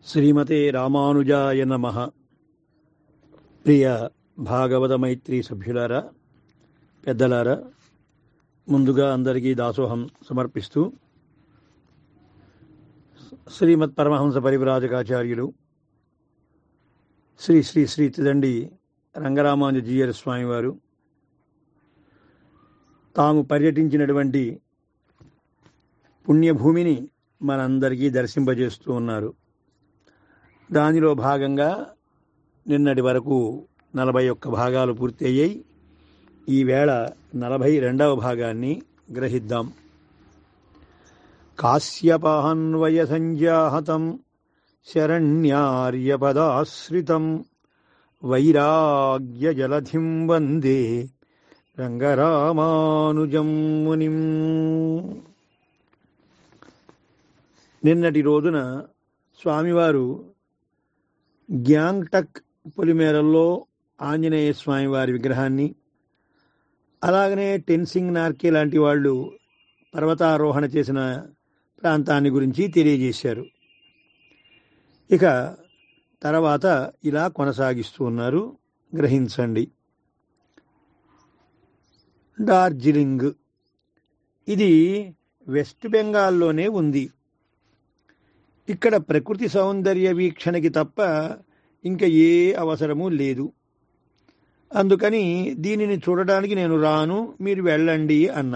శ్రీమతే రామానుజాయ నమ ప్రియ భాగవత మైత్రి సభ్యులారా పెద్దలారా ముందుగా అందరికీ దాసోహం సమర్పిస్తూ శ్రీమత్ పరమహంస పరివ్రాజకాచార్యులు శ్రీ శ్రీ శ్రీ తిదండి రంగరామానుజీయర స్వామివారు తాము పర్యటించినటువంటి పుణ్యభూమిని మనందరికీ దర్శింపజేస్తూ ఉన్నారు దానిలో భాగంగా నిన్నటి వరకు నలభై ఒక్క భాగాలు పూర్తి అయ్యాయి ఈవేళ నలభై రెండవ భాగాన్ని గ్రహిద్దాం కాశ్యపాన్వయ సంజాహతం శరణ్యార్యపదాశ్రితం వైరాగ్య జలధిం వందే రంగరామానుజం మునిం నిన్నటి రోజున స్వామివారు గ్యాంగ్టక్ పొలిమేరల్లో ఆంజనేయ స్వామి వారి విగ్రహాన్ని అలాగనే టెన్సింగ్ నార్కే లాంటి వాళ్ళు పర్వతారోహణ చేసిన ప్రాంతాన్ని గురించి తెలియజేశారు ఇక తర్వాత ఇలా కొనసాగిస్తూ ఉన్నారు గ్రహించండి డార్జిలింగ్ ఇది వెస్ట్ బెంగాల్లోనే ఉంది ఇక్కడ ప్రకృతి సౌందర్య వీక్షణకి తప్ప ఇంకా ఏ అవసరము లేదు అందుకని దీనిని చూడడానికి నేను రాను మీరు వెళ్ళండి అన్నా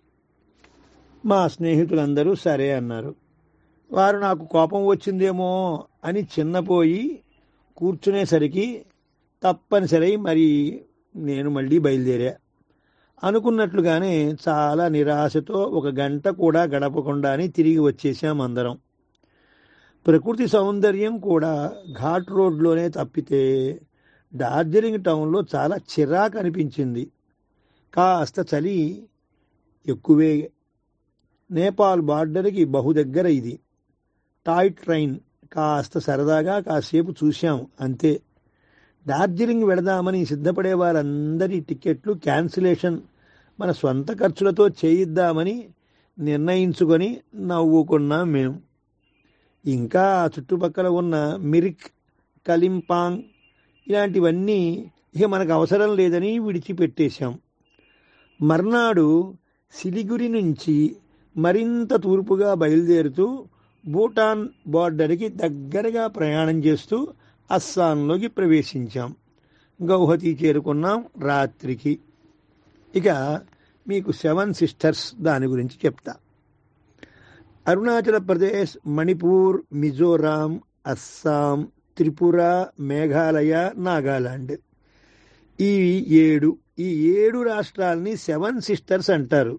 మా స్నేహితులందరూ సరే అన్నారు వారు నాకు కోపం వచ్చిందేమో అని చిన్నపోయి కూర్చునేసరికి తప్పనిసరి మరి నేను మళ్ళీ బయలుదేరా అనుకున్నట్లుగానే చాలా నిరాశతో ఒక గంట కూడా గడపకుండానే తిరిగి వచ్చేసాం అందరం ప్రకృతి సౌందర్యం కూడా ఘాట్ రోడ్లోనే తప్పితే డార్జిలింగ్ టౌన్లో చాలా చిరాకు అనిపించింది కాస్త చలి ఎక్కువే నేపాల్ బార్డర్కి బహు దగ్గర ఇది టాయ్ ట్రైన్ కాస్త సరదాగా కాసేపు చూశాం అంతే డార్జిలింగ్ వెళదామని సిద్ధపడే వారందరి టికెట్లు క్యాన్సిలేషన్ మన స్వంత ఖర్చులతో చేయిద్దామని నిర్ణయించుకొని నవ్వుకున్నాం మేము ఇంకా చుట్టుపక్కల ఉన్న మిరిక్ కలింపాంగ్ ఇలాంటివన్నీ ఇక మనకు అవసరం లేదని విడిచిపెట్టేశాం మర్నాడు సిలిగురి నుంచి మరింత తూర్పుగా బయలుదేరుతూ భూటాన్ బార్డర్కి దగ్గరగా ప్రయాణం చేస్తూ అస్సాంలోకి ప్రవేశించాం గౌహతి చేరుకున్నాం రాత్రికి ఇక మీకు సెవెన్ సిస్టర్స్ దాని గురించి చెప్తా అరుణాచల ప్రదేశ్ మణిపూర్ మిజోరాం అస్సాం త్రిపుర మేఘాలయ నాగాలాండ్ ఈ ఏడు ఈ ఏడు రాష్ట్రాలని సెవెన్ సిస్టర్స్ అంటారు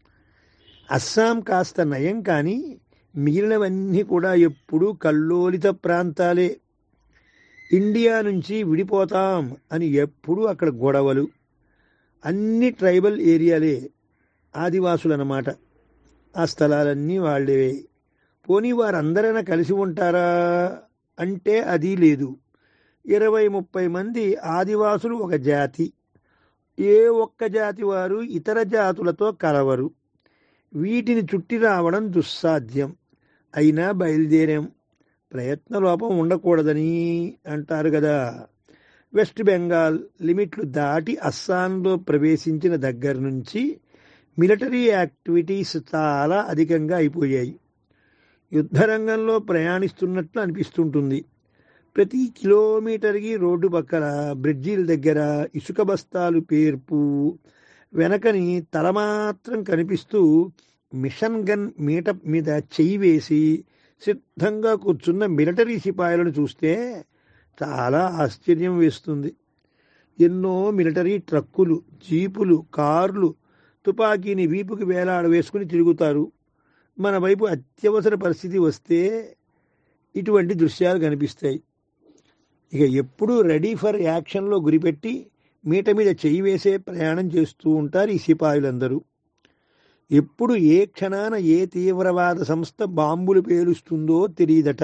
అస్సాం కాస్త నయం కానీ మిగిలినవన్నీ కూడా ఎప్పుడూ కల్లోలిత ప్రాంతాలే ఇండియా నుంచి విడిపోతాం అని ఎప్పుడూ అక్కడ గొడవలు అన్ని ట్రైబల్ ఏరియాలే ఆదివాసులన్నమాట ఆ స్థలాలన్నీ వాళ్ళవే పోనీ వారందరైనా కలిసి ఉంటారా అంటే అది లేదు ఇరవై ముప్పై మంది ఆదివాసులు ఒక జాతి ఏ ఒక్క జాతి వారు ఇతర జాతులతో కలవరు వీటిని చుట్టి రావడం దుస్సాధ్యం అయినా బయలుదేరాం ప్రయత్నలోపం ఉండకూడదని అంటారు కదా వెస్ట్ బెంగాల్ లిమిట్లు దాటి అస్సాంలో ప్రవేశించిన దగ్గర నుంచి మిలిటరీ యాక్టివిటీస్ చాలా అధికంగా అయిపోయాయి యుద్ధరంగంలో ప్రయాణిస్తున్నట్లు అనిపిస్తుంటుంది ప్రతి కిలోమీటర్కి రోడ్డు పక్కన బ్రిడ్జీల దగ్గర ఇసుక బస్తాలు పేర్పు వెనకని తల మాత్రం కనిపిస్తూ మిషన్ గన్ మీట మీద చెయ్యి వేసి సిద్ధంగా కూర్చున్న మిలిటరీ సిపాయిలను చూస్తే చాలా ఆశ్చర్యం వేస్తుంది ఎన్నో మిలిటరీ ట్రక్కులు జీపులు కార్లు తుపాకీని వీపుకి వేలాడ వేసుకుని తిరుగుతారు మన వైపు అత్యవసర పరిస్థితి వస్తే ఇటువంటి దృశ్యాలు కనిపిస్తాయి ఇక ఎప్పుడూ రెడీ ఫర్ యాక్షన్లో గురిపెట్టి మీట మీద చెయ్యి వేసే ప్రయాణం చేస్తూ ఉంటారు ఈ సిపాయిలందరూ ఎప్పుడు ఏ క్షణాన ఏ తీవ్రవాద సంస్థ బాంబులు పేలుస్తుందో తెలియదట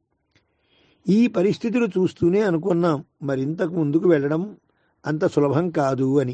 ఈ పరిస్థితులు చూస్తూనే అనుకున్నాం మరింతకు ముందుకు వెళ్ళడం అంత సులభం కాదు అని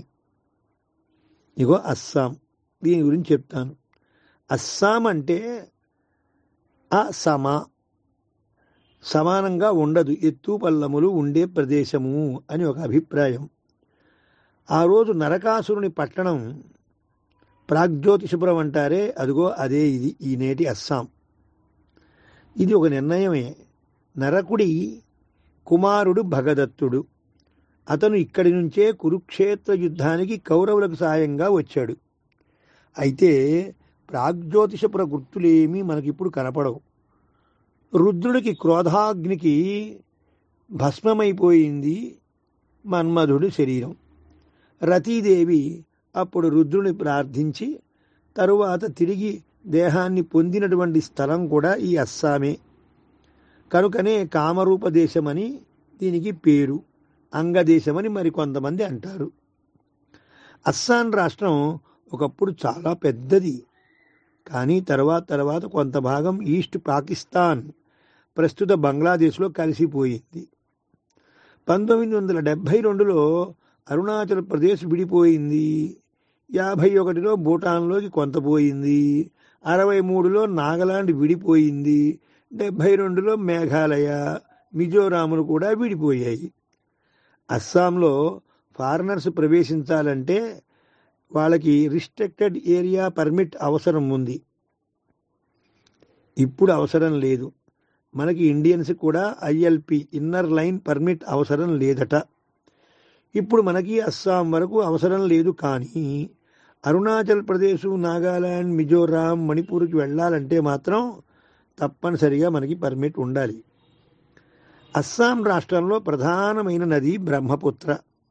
ఇగో అస్సాం దీని గురించి చెప్తాను అస్సాం అంటే అసమ సమానంగా ఉండదు ఎత్తు పల్లములు ఉండే ప్రదేశము అని ఒక అభిప్రాయం ఆ రోజు నరకాసురుని పట్టణం ప్రాగ్జ్యోతిషపురం అంటారే అదిగో అదే ఇది ఈ నేటి అస్సాం ఇది ఒక నిర్ణయమే నరకుడి కుమారుడు భగదత్తుడు అతను ఇక్కడి నుంచే కురుక్షేత్ర యుద్ధానికి కౌరవులకు సాయంగా వచ్చాడు అయితే ప్రాగ్జ్యోతిషపుర గుర్తులేమీ మనకిప్పుడు కనపడవు రుద్రుడికి క్రోధాగ్నికి భస్మమైపోయింది మన్మధుడి శరీరం రతీదేవి అప్పుడు రుద్రుని ప్రార్థించి తరువాత తిరిగి దేహాన్ని పొందినటువంటి స్థలం కూడా ఈ అస్సామే కనుకనే కామరూప దేశమని దీనికి పేరు అంగదేశమని మరి కొంతమంది అంటారు అస్సాం రాష్ట్రం ఒకప్పుడు చాలా పెద్దది కానీ తర్వాత తర్వాత కొంత భాగం ఈస్ట్ పాకిస్తాన్ ప్రస్తుత బంగ్లాదేశ్లో కలిసిపోయింది పంతొమ్మిది వందల డెబ్భై రెండులో అరుణాచల్ ప్రదేశ్ విడిపోయింది యాభై ఒకటిలో భూటాన్లోకి కొంత పోయింది అరవై మూడులో నాగాలాండ్ విడిపోయింది డెబ్భై రెండులో మేఘాలయ మిజోరాములు కూడా విడిపోయాయి అస్సాంలో ఫారినర్స్ ప్రవేశించాలంటే వాళ్ళకి రిస్ట్రిక్టెడ్ ఏరియా పర్మిట్ అవసరం ఉంది ఇప్పుడు అవసరం లేదు మనకి ఇండియన్స్ కూడా ఐఎల్పి ఇన్నర్ లైన్ పర్మిట్ అవసరం లేదట ఇప్పుడు మనకి అస్సాం వరకు అవసరం లేదు కానీ అరుణాచల్ ప్రదేశ్ నాగాలాండ్ మిజోరాం మణిపూర్కి వెళ్ళాలంటే మాత్రం తప్పనిసరిగా మనకి పర్మిట్ ఉండాలి అస్సాం రాష్ట్రంలో ప్రధానమైన నది బ్రహ్మపుత్ర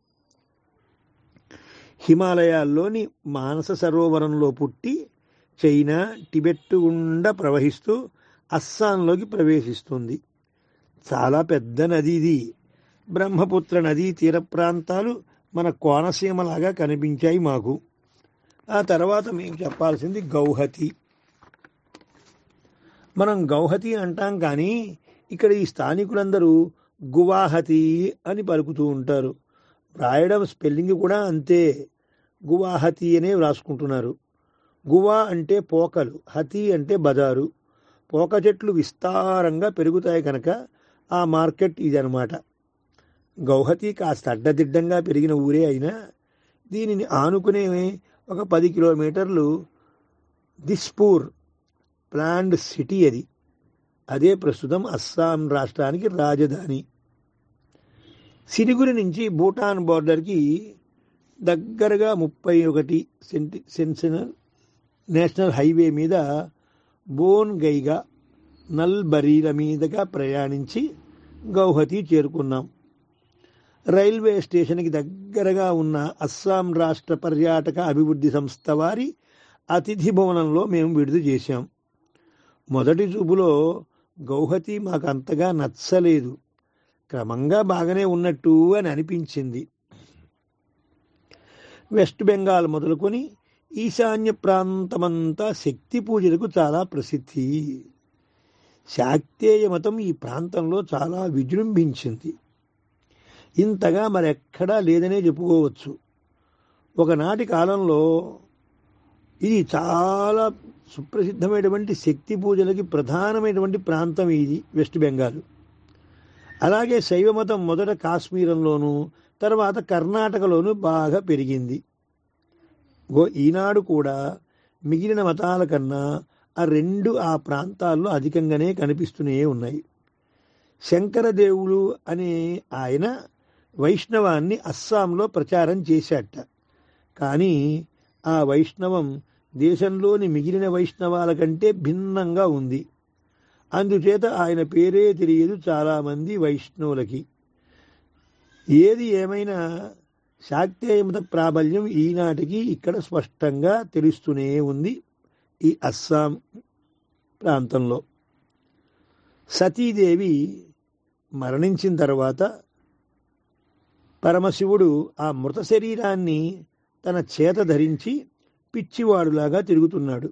హిమాలయాల్లోని మానస సరోవరంలో పుట్టి చైనా టిబెట్ గుండా ప్రవహిస్తూ అస్సాంలోకి ప్రవేశిస్తుంది చాలా పెద్ద నది ఇది బ్రహ్మపుత్ర నదీ తీర ప్రాంతాలు మన కోనసీమలాగా కనిపించాయి మాకు ఆ తర్వాత మేము చెప్పాల్సింది గౌహతి మనం గౌహతి అంటాం కానీ ఇక్కడ ఈ స్థానికులందరూ గువాహతి అని పలుకుతూ ఉంటారు రాయడం స్పెల్లింగ్ కూడా అంతే గువాహతి అనే వ్రాసుకుంటున్నారు గువా అంటే పోకలు హతి అంటే బజారు పోక చెట్లు విస్తారంగా పెరుగుతాయి కనుక ఆ మార్కెట్ ఇదనమాట గౌహతి కాస్త అడ్డదిడ్డంగా పెరిగిన ఊరే అయినా దీనిని ఆనుకునే ఒక పది కిలోమీటర్లు దిస్పూర్ ప్లాండ్ సిటీ అది అదే ప్రస్తుతం అస్సాం రాష్ట్రానికి రాజధాని సిరిగురి నుంచి భూటాన్ బోర్డర్కి దగ్గరగా ముప్పై ఒకటి సెంటి సెన్సినల్ నేషనల్ హైవే మీద బోన్ గైగా నల్బరీల మీదుగా ప్రయాణించి గౌహతి చేరుకున్నాం రైల్వే స్టేషన్కి దగ్గరగా ఉన్న అస్సాం రాష్ట్ర పర్యాటక అభివృద్ధి సంస్థ వారి అతిథి భవనంలో మేము విడుదల చేశాం మొదటి చూపులో గౌహతి మాకు అంతగా నచ్చలేదు క్రమంగా బాగానే ఉన్నట్టు అని అనిపించింది వెస్ట్ బెంగాల్ మొదలుకొని ఈశాన్య ప్రాంతమంతా శక్తి పూజలకు చాలా ప్రసిద్ధి శాక్తేయ మతం ఈ ప్రాంతంలో చాలా విజృంభించింది ఇంతగా మరెక్కడా లేదనే చెప్పుకోవచ్చు ఒకనాటి కాలంలో ఇది చాలా సుప్రసిద్ధమైనటువంటి శక్తి పూజలకి ప్రధానమైనటువంటి ప్రాంతం ఇది వెస్ట్ బెంగాల్ అలాగే శైవమతం మొదట కాశ్మీరంలోను తర్వాత కర్ణాటకలోను బాగా పెరిగింది గో ఈనాడు కూడా మిగిలిన మతాల కన్నా ఆ రెండు ఆ ప్రాంతాల్లో అధికంగానే కనిపిస్తూనే ఉన్నాయి శంకరదేవులు అనే ఆయన వైష్ణవాన్ని అస్సాంలో ప్రచారం చేశాట కానీ ఆ వైష్ణవం దేశంలోని మిగిలిన వైష్ణవాల కంటే భిన్నంగా ఉంది అందుచేత ఆయన పేరే తెలియదు చాలామంది వైష్ణవులకి ఏది ఏమైనా శాక్తేయమత ప్రాబల్యం ఈనాటికి ఇక్కడ స్పష్టంగా తెలుస్తూనే ఉంది ఈ అస్సాం ప్రాంతంలో సతీదేవి మరణించిన తర్వాత పరమశివుడు ఆ మృత శరీరాన్ని తన చేత ధరించి పిచ్చివాడులాగా తిరుగుతున్నాడు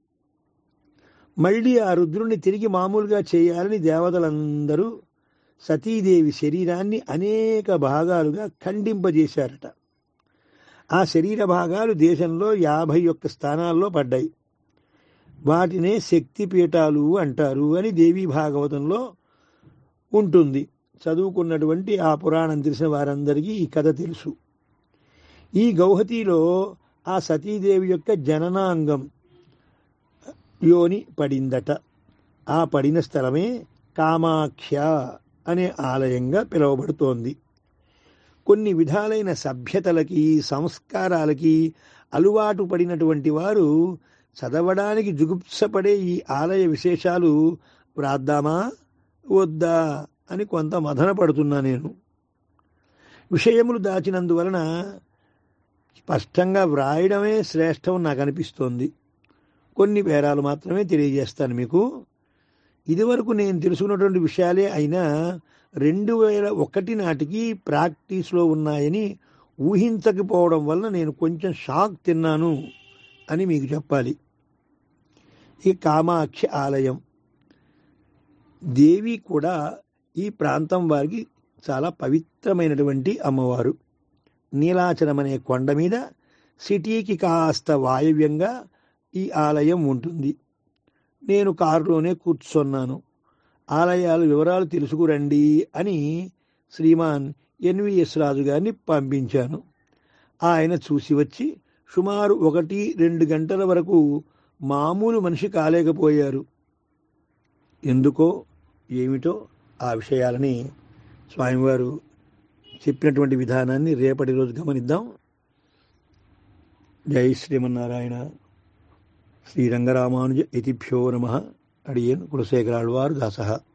మళ్ళీ ఆ రుద్రుణ్ణి తిరిగి మామూలుగా చేయాలని దేవతలందరూ సతీదేవి శరీరాన్ని అనేక భాగాలుగా ఖండింపజేశారట ఆ శరీర భాగాలు దేశంలో యాభై ఒక్క స్థానాల్లో పడ్డాయి వాటినే శక్తిపీఠాలు అంటారు అని దేవీ భాగవతంలో ఉంటుంది చదువుకున్నటువంటి ఆ పురాణం తెలిసిన వారందరికీ ఈ కథ తెలుసు ఈ గౌహతిలో ఆ సతీదేవి యొక్క జననాంగం యోని పడిందట ఆ పడిన స్థలమే కామాఖ్య అనే ఆలయంగా పిలువబడుతోంది కొన్ని విధాలైన సభ్యతలకి సంస్కారాలకి అలువాటు పడినటువంటి వారు చదవడానికి జుగుప్సపడే ఈ ఆలయ విశేషాలు వ్రాద్దామా వద్దా అని కొంత మదన పడుతున్నా నేను విషయములు దాచినందువలన స్పష్టంగా వ్రాయడమే శ్రేష్టం నాకు అనిపిస్తోంది కొన్ని పేరాలు మాత్రమే తెలియజేస్తాను మీకు ఇదివరకు నేను తెలుసుకున్నటువంటి విషయాలే అయినా రెండు వేల ఒకటి నాటికి ప్రాక్టీస్లో ఉన్నాయని ఊహించకపోవడం వల్ల నేను కొంచెం షాక్ తిన్నాను అని మీకు చెప్పాలి ఈ కామాక్షి ఆలయం దేవి కూడా ఈ ప్రాంతం వారికి చాలా పవిత్రమైనటువంటి అమ్మవారు నీలాచలం అనే కొండ మీద సిటీకి కాస్త వాయవ్యంగా ఈ ఆలయం ఉంటుంది నేను కారులోనే కూర్చున్నాను ఆలయాల వివరాలు తెలుసుకురండి అని శ్రీమాన్ ఎన్విఎస్ రాజు గారిని పంపించాను ఆయన చూసి వచ్చి సుమారు ఒకటి రెండు గంటల వరకు మామూలు మనిషి కాలేకపోయారు ఎందుకో ఏమిటో ఆ విషయాలని స్వామివారు చెప్పినటువంటి విధానాన్ని రేపటి రోజు గమనిద్దాం జై శ్రీమన్నారాయణ శ్రీరంగరామానుజ ఇతిభ్యో నమ అడియన్ కులశేఖరాళ్వారు దాస